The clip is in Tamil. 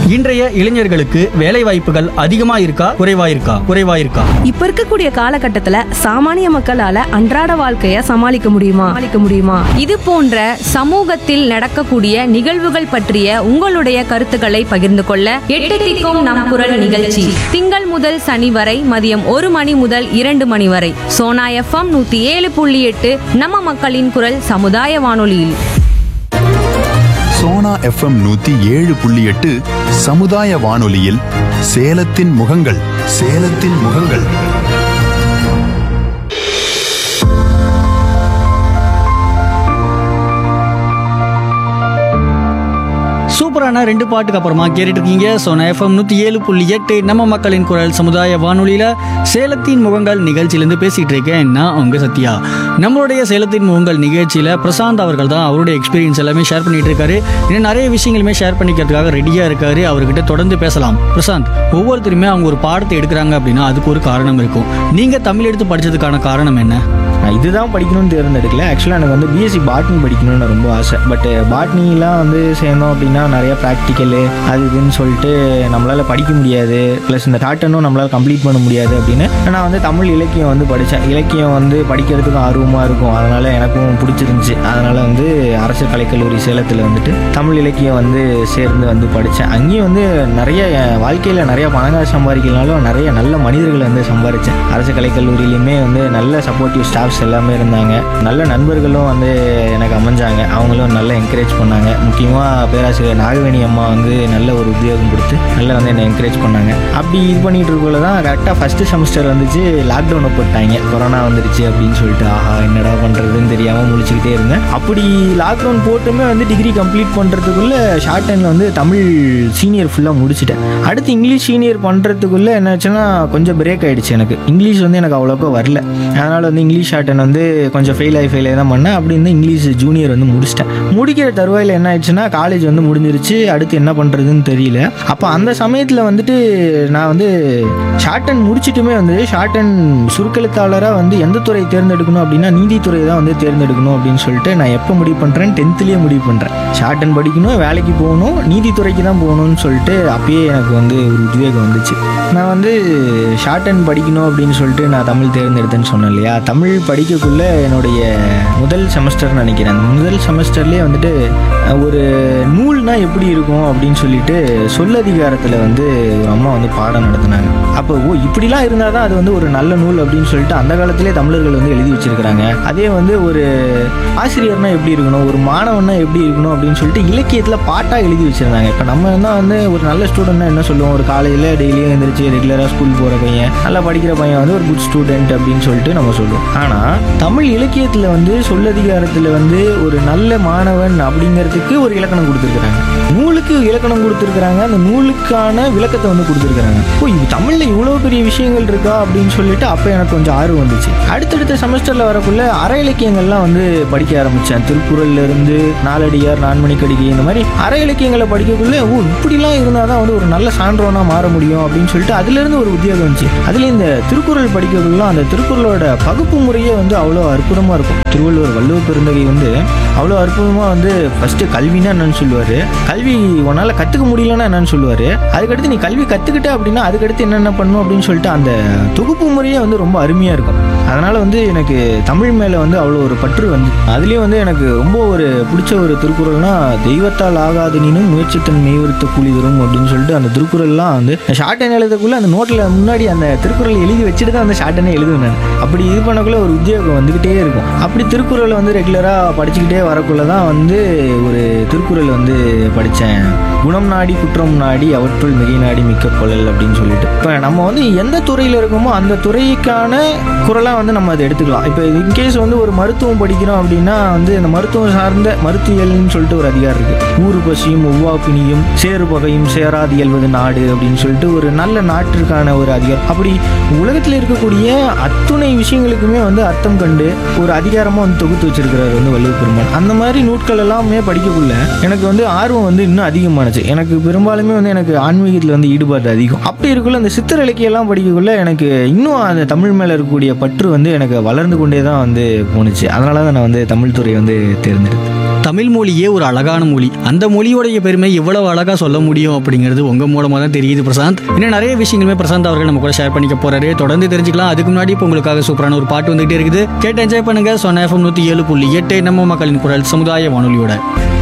இன்றைய இளைஞர்களுக்கு வேலை வாய்ப்புகள் அதிகமா இருக்கா குறைவா இருக்கா குறைவா இருக்கா இப்ப இருக்கக்கூடிய காலகட்டத்துல சாமானிய மக்களால அன்றாட வாழ்க்கைய சமாளிக்க முடியுமா சமாளிக்க முடியுமா இது போன்ற சமூகத்தில் நடக்கக்கூடிய நிகழ்வுகள் பற்றிய உங்களுடைய கருத்துக்களை பகிர்ந்து கொள்ள எட்டு திக்கும் நம் குரல் நிகழ்ச்சி திங்கள் முதல் சனி வரை மதியம் ஒரு மணி முதல் இரண்டு மணி வரை சோனா எஃப்எம் நூத்தி ஏழு புள்ளி எட்டு நம்ம மக்களின் குரல் சமுதாய வானொலியில் சோனா எஃப்எம் நூத்தி ஏழு புள்ளி எட்டு சமுதாய வானொலியில் சேலத்தின் முகங்கள் சேலத்தின் முகங்கள் சூப்பரான ரெண்டு பாட்டுக்கு அப்புறமா கேட்டுட்டு இருக்கீங்க சோனா எஃப்எம் நூத்தி ஏழு புள்ளி எட்டு நம்ம மக்களின் குரல் சமுதாய வானொலியில சேலத்தின் முகங்கள் நிகழ்ச்சியிலேருந்து பேசிட்டு இருக்கேன் நான் உங்க சத்யா நம்மளுடைய சேலத்தின் முகங்கள் நிகழ்ச்சியில பிரசாந்த் அவர்கள் தான் அவருடைய எக்ஸ்பீரியன்ஸ் எல்லாமே ஷேர் பண்ணிட்டு இருக்காரு இன்னும் நிறைய விஷயங்களுமே ஷேர் பண்ணிக்கிறதுக்காக ரெடியா இருக்காரு அவர்கிட்ட தொடர்ந்து பேசலாம் பிரசாந்த் ஒவ்வொருத்தருமே அவங்க ஒரு பாடத்தை எடுக்கிறாங்க அப்படின்னா அதுக்கு ஒரு காரணம் இருக்கும் நீங்க தமிழ் எடுத்து படிச்சதுக்கான காரணம் என்ன நான் இதுதான் படிக்கணும்னு தேர்ந்தெடுக்கல ஆக்சுவலாக எனக்கு வந்து பிஎஸ்சி பாட்னி படிக்கணும்னு ரொம்ப ஆசை பட் பாட்னிலாம் வந்து சேர்ந்தோம் அப்படின்னா நிறைய ப்ராக்டிக்கலு அது இதுன்னு சொல்லிட்டு நம்மளால் படிக்க முடியாது ப்ளஸ் இந்த பேட்டர்னும் நம்மளால் கம்ப்ளீட் பண்ண முடியாது அப்படின்னு நான் வந்து தமிழ் இலக்கியம் வந்து படித்தேன் இலக்கியம் வந்து படிக்கிறதுக்கும் ஆர்வமாக இருக்கும் அதனால் எனக்கும் பிடிச்சிருந்துச்சி அதனால் வந்து அரசு கலைக்கல்லூரி சேலத்தில் வந்துட்டு தமிழ் இலக்கியம் வந்து சேர்ந்து வந்து படித்தேன் அங்கேயும் வந்து நிறைய என் வாழ்க்கையில் நிறைய பணங்காசு சம்பாதிக்கலனாலும் நிறைய நல்ல மனிதர்களை வந்து சம்பாதிச்சேன் அரசு கலைக்கல்லூரியிலையுமே வந்து நல்ல சப்போர்ட்டிவ் ஸ்டாஃப்ஸ் எல்லாமே இருந்தாங்க நல்ல நண்பர்களும் வந்து எனக்கு அமைஞ்சாங்க அவங்களும் நல்ல என்கரேஜ் பண்ணாங்க முக்கியமாக பேராசிரியர் நாகவேணி அம்மா வந்து நல்ல ஒரு உத்தியோகம் கொடுத்து நல்லா வந்து என்னை என்கரேஜ் பண்ணாங்க அப்படி இது பண்ணிட்டு இருக்கக்குள்ள தான் கரெக்டாக ஃபஸ்ட்டு செமஸ்டர் வந்துச்சு லாக்டவுனை போட்டாங்க கொரோனா வந்துருச்சு அப்படின்னு சொல்லிட்டு ஆஹா என்னடா பண்ணுறதுன்னு தெரியாமல் முழிச்சுக்கிட்டே இருந்தேன் அப்படி லாக்டவுன் போட்டுமே வந்து டிகிரி கம்ப்ளீட் பண்ணுறதுக்குள்ளே ஷார்ட் டைமில் வந்து தமிழ் சீனியர் ஃபுல்லாக முடிச்சிட்டேன் அடுத்து இங்கிலீஷ் சீனியர் பண்ணுறதுக்குள்ளே என்னாச்சுன்னா கொஞ்சம் பிரேக் ஆயிடுச்சு எனக்கு இங்கிலீஷ் வந்து எனக்கு அவ்வளோக்கா வரல அதனால் வந்து இங்கிலீஷ் ஷார்ட் டைம் வந்து கொஞ்சம் ஃபெயில் ஆகி ஃபெயில் ஆகி தான் பண்ணேன் அப்படி வந்து இங்கிலீஷ் ஜூனியர் வந்து முடிச்சிட்டேன் முடிக்கிற தருவாயில் என்ன ஆயிடுச்சுன்னா காலேஜ் வந்து முடிஞ்சிருச்சு அடுத்து என்ன பண்ணுறதுன்னு தெரியல அப்போ அந்த சமயத்தில் வந்துட்டு நான் வந்து ஷார்ட் அண்ட் முடிச்சிட்டுமே வந்து ஷார்ட் அண்ட் சுருக்கெழுத்தாளராக வந்து எந்த துறை தேர்ந்தெடுக்கணும் அப்படின்னா நீதித்துறை தான் வந்து தேர்ந்தெடுக்கணும் அப்படின்னு சொல்லிட்டு நான் எப்போ முடிவு பண்ணுறேன் டென்த்துலேயே முடிவு பண்ணுறேன் ஷார்ட் அண்ட் படிக்கணும் வேலைக்கு போகணும் நீதித்துறைக்கு தான் போகணும்னு சொல்லிட்டு அப்பயே எனக்கு வந்து ஒரு உத்வேகம் வந்துச்சு நான் வந்து ஷார்ட் அண்ட் படிக்கணும் அப்படின்னு சொல்லிட்டு நான் தமிழ் தேர்ந்தெடுத்தேன்னு சொன்னேன் இல்லையா தமிழ் படிக்கக்குள்ள என்னுடைய முதல் செமஸ்டர் நினைக்கிறேன் அந்த முதல் செமஸ்டர்லேயே வந்துட்டு அஹ், ஒரு நூல்னா எப்படி இருக்கும் அப்படின்னு சொல்லிட்டு சொல்லதிகாரத்தில் வந்து ஒரு அம்மா வந்து பாடம் நடத்துனாங்க அப்போ ஓ இப்படிலாம் இருந்தால் தான் அது வந்து ஒரு நல்ல நூல் அப்படின்னு சொல்லிட்டு அந்த காலத்திலே தமிழர்கள் வந்து எழுதி வச்சிருக்கிறாங்க அதே வந்து ஒரு ஆசிரியர்னா எப்படி இருக்கணும் ஒரு மாணவன்னா எப்படி இருக்கணும் அப்படின்னு சொல்லிட்டு இலக்கியத்தில் பாட்டாக எழுதி வச்சிருந்தாங்க இப்போ நம்ம தான் வந்து ஒரு நல்ல ஸ்டூடெண்ட்னா என்ன சொல்லுவோம் ஒரு காலையில் டெய்லியும் எழுந்திரிச்சு ரெகுலராக ஸ்கூல் போகிற பையன் நல்லா படிக்கிற பையன் வந்து ஒரு குட் ஸ்டூடெண்ட் அப்படின்னு சொல்லிட்டு நம்ம சொல்லுவோம் ஆனால் தமிழ் இலக்கியத்தில் வந்து சொல்லதிகாரத்தில் வந்து ஒரு நல்ல மாணவன் அப்படிங்கிறதுக்கு ஒரு இலக்கணம் கொடுத்துருக்குறாங்க நூலுக்கு இலக்கணம் கொடுத்துருக்குறாங்க அந்த நூலுக்கான விளக்கத்தை வந்து கொடுத்துருக்குறாங்க ஓ இது தமிழில் இவ்வளோ பெரிய விஷயங்கள் இருக்கா அப்படின்னு சொல்லிட்டு அப்போ எனக்கு கொஞ்சம் ஆர்வம் வந்துச்சு அடுத்தடுத்த செமஸ்டரில் வரக்குள்ள அற இலக்கியங்கள்லாம் வந்து படிக்க ஆரம்பித்தேன் திருக்குறள்ல இருந்து நாலடியார் நான்மணிக்கடிகை இந்த மாதிரி அற இலக்கியங்களை படிக்கக்குள்ள ஓ இப்படிலாம் இருந்தால் தான் வந்து ஒரு நல்ல சான்றோனா மாற முடியும் அப்படின்னு சொல்லிட்டு அதுலேருந்து ஒரு உத்தியோகம் வந்துச்சு அதில் இந்த திருக்குறள் படிக்கக்குள்ள அந்த திருக்குறளோட பகுப்பு முறையே வந்து அவ்வளோ அற்புதமாக இருக்கும் திருவள்ளுவர் வள்ளுவ பெருந்தகை வந்து அவ்வளோ அற்புதமாக வந்து ஃபஸ்ட்டு கல்வினா என்னன்னு சொல்லுவார் கல்வி உன்னால் கற்றுக்க முடியலன்னா என்னன்னு சொல்லுவார் அதுக்கடுத்து நீ கல்வி கற்றுக்கிட்ட அப்படின்னா அதுக்கடுத்து என்னென்ன பண்ணும் அப்படின்னு சொல்லிட்டு அந்த தொகுப்பு முறையே வந்து ரொம்ப அருமையாக இருக்கும் அதனால் வந்து எனக்கு தமிழ் மேலே வந்து அவ்வளோ ஒரு பற்று வந்து அதுலேயும் வந்து எனக்கு ரொம்ப ஒரு பிடிச்ச ஒரு திருக்குறள்னா தெய்வத்தால் ஆகாதனினும் முயற்சித்தன் மெய்வருத்த கூலி தரும் அப்படின்னு சொல்லிட்டு அந்த திருக்குறள்லாம் வந்து ஷார்ட் ஹேண்ட் எழுதக்குள்ள அந்த நோட்டில் முன்னாடி அந்த திருக்குறள் எழுதி வச்சுட்டு தான் அந்த ஷார்ட் ஹேண்டே எழுதுவேன் நான் அப்படி இது பண்ணக்குள்ள ஒரு உத்தியோகம் வந்துக்கிட்டே இருக்கும் அப்படி திருக்குறளை வந்து ரெகுலராக படிச்சுக்கிட்டே வரக்குள்ள தான் வந்து ஒரு திருக்குறள் வந்து படித்தேன் குணம் நாடி குற்றம் நாடி அவற்றுள் மிகை நாடி மிக்க கொள்ளல் அப்படின்னு சொல்லிட்டு இப்போ நம்ம வந்து எந்த துறையில் இருக்கோமோ அந்த துறைக்கான குரலாக வந்து நம்ம அதை எடுத்துக்கலாம் இப்போ இன்கேஸ் வந்து ஒரு மருத்துவம் படிக்கிறோம் அப்படின்னா வந்து அந்த மருத்துவம் சார்ந்த மருத்துவியல்னு சொல்லிட்டு ஒரு அதிகாரம் இருக்கு ஊறு பசியும் ஒவ்வா பிணியும் சேறு பகையும் சேராது இயல்வது நாடு அப்படின்னு சொல்லிட்டு ஒரு நல்ல நாட்டிற்கான ஒரு அதிகாரம் அப்படி உலகத்தில் இருக்கக்கூடிய அத்துணை விஷயங்களுக்குமே வந்து அர்த்தம் கண்டு ஒரு அதிகாரமாக வந்து தொகுத்து வச்சிருக்கிறார் வந்து வள்ளுவர் பெருமான் அந்த மாதிரி நூட்கள் எல்லாமே படிக்கக்குள்ள எனக்கு வந்து ஆர்வம் வந்து இன்னும் அதிகமானுச்சு எனக்கு பெரும்பாலுமே வந்து எனக்கு ஆன்மீகத்தில் வந்து ஈடுபாடு அதிகம் அப்படி இருக்குள்ள அந்த சித்திர இலக்கியெல்லாம் படிக்கக்குள்ள எனக்கு இன்னும் அந்த தமிழ் மேலே இருக்கக்கூடிய பற்று வந்து எனக்கு வளர்ந்து கொண்டே தான் வந்து போணுச்சு அதனால தான் நான் வந்து தமிழ் துறையை வந்து தேர்ந்தெடுத்தேன் தமிழ் மொழியே ஒரு அழகான மொழி அந்த மொழியோடைய பெருமை எவ்வளவு அழகா சொல்ல முடியும் அப்படிங்கிறது உங்க மூலமா தான் தெரியுது பிரசாந்த் இன்னும் நிறைய விஷயங்களுமே பிரசாந்த் அவர்கள் நம்ம கூட ஷேர் பண்ணிக்க போறாரு தொடர்ந்து தெரிஞ்சுக்கலாம் அதுக்கு முன்னாடி இப்போ உங்களுக்காக சூப்பரான ஒரு பாட்டு வந்துகிட்டே இருக்குது கேட்டு என்ஜாய் பண்ணுங்க சொன்ன எஃப்எம் நூத்தி ஏழு புள்ளி எட்டு நம்ம மக்களின் குரல் சமுதாய வானொலியோட